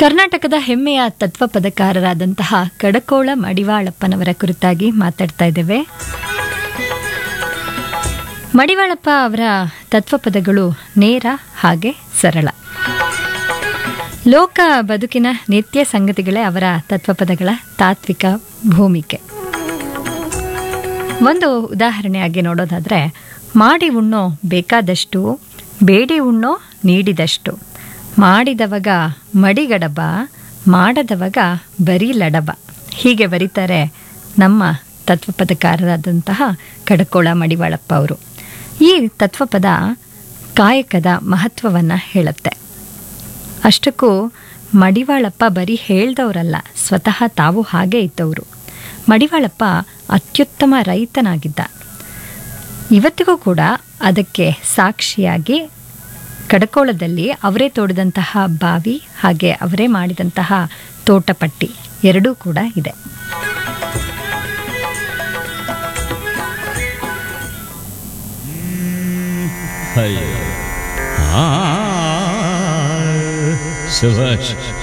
ಕರ್ನಾಟಕದ ಹೆಮ್ಮೆಯ ತತ್ವ ಪದಕಾರರಾದಂತಹ ಕಡಕೋಳ ಮಡಿವಾಳಪ್ಪನವರ ಕುರಿತಾಗಿ ಮಾತಾಡ್ತಾ ಇದ್ದೇವೆ ಮಡಿವಾಳಪ್ಪ ಅವರ ತತ್ವಪದಗಳು ನೇರ ಹಾಗೆ ಸರಳ ಲೋಕ ಬದುಕಿನ ನಿತ್ಯ ಸಂಗತಿಗಳೇ ಅವರ ತತ್ವಪದಗಳ ತಾತ್ವಿಕ ಭೂಮಿಕೆ ಒಂದು ಉದಾಹರಣೆಯಾಗಿ ನೋಡೋದಾದ್ರೆ ಮಾಡಿ ಉಣ್ಣೋ ಬೇಕಾದಷ್ಟು ಬೇಡಿ ಉಣ್ಣೋ ನೀಡಿದಷ್ಟು ಮಾಡಿದವಗ ಮಡಿಗಡಬ ಮಾಡದವಗ ಬರೀ ಲಡಬ ಹೀಗೆ ಬರೀತಾರೆ ನಮ್ಮ ತತ್ವಪದಕಾರರಾದಂತಹ ಕಡಕೋಳ ಮಡಿವಾಳಪ್ಪ ಅವರು ಈ ತತ್ವಪದ ಕಾಯಕದ ಮಹತ್ವವನ್ನು ಹೇಳುತ್ತೆ ಅಷ್ಟಕ್ಕೂ ಮಡಿವಾಳಪ್ಪ ಬರೀ ಹೇಳ್ದವರಲ್ಲ ಸ್ವತಃ ತಾವು ಹಾಗೆ ಇದ್ದವರು ಮಡಿವಾಳಪ್ಪ ಅತ್ಯುತ್ತಮ ರೈತನಾಗಿದ್ದ ಇವತ್ತಿಗೂ ಕೂಡ ಅದಕ್ಕೆ ಸಾಕ್ಷಿಯಾಗಿ ಕಡಕೋಳದಲ್ಲಿ ಅವರೇ ತೋಡಿದಂತಹ ಬಾವಿ ಹಾಗೆ ಅವರೇ ಮಾಡಿದಂತಹ ತೋಟಪಟ್ಟಿ ಎರಡೂ ಕೂಡ ಇದೆ ಅಯ್ಯೋ ಆ ಶಭಾಷ್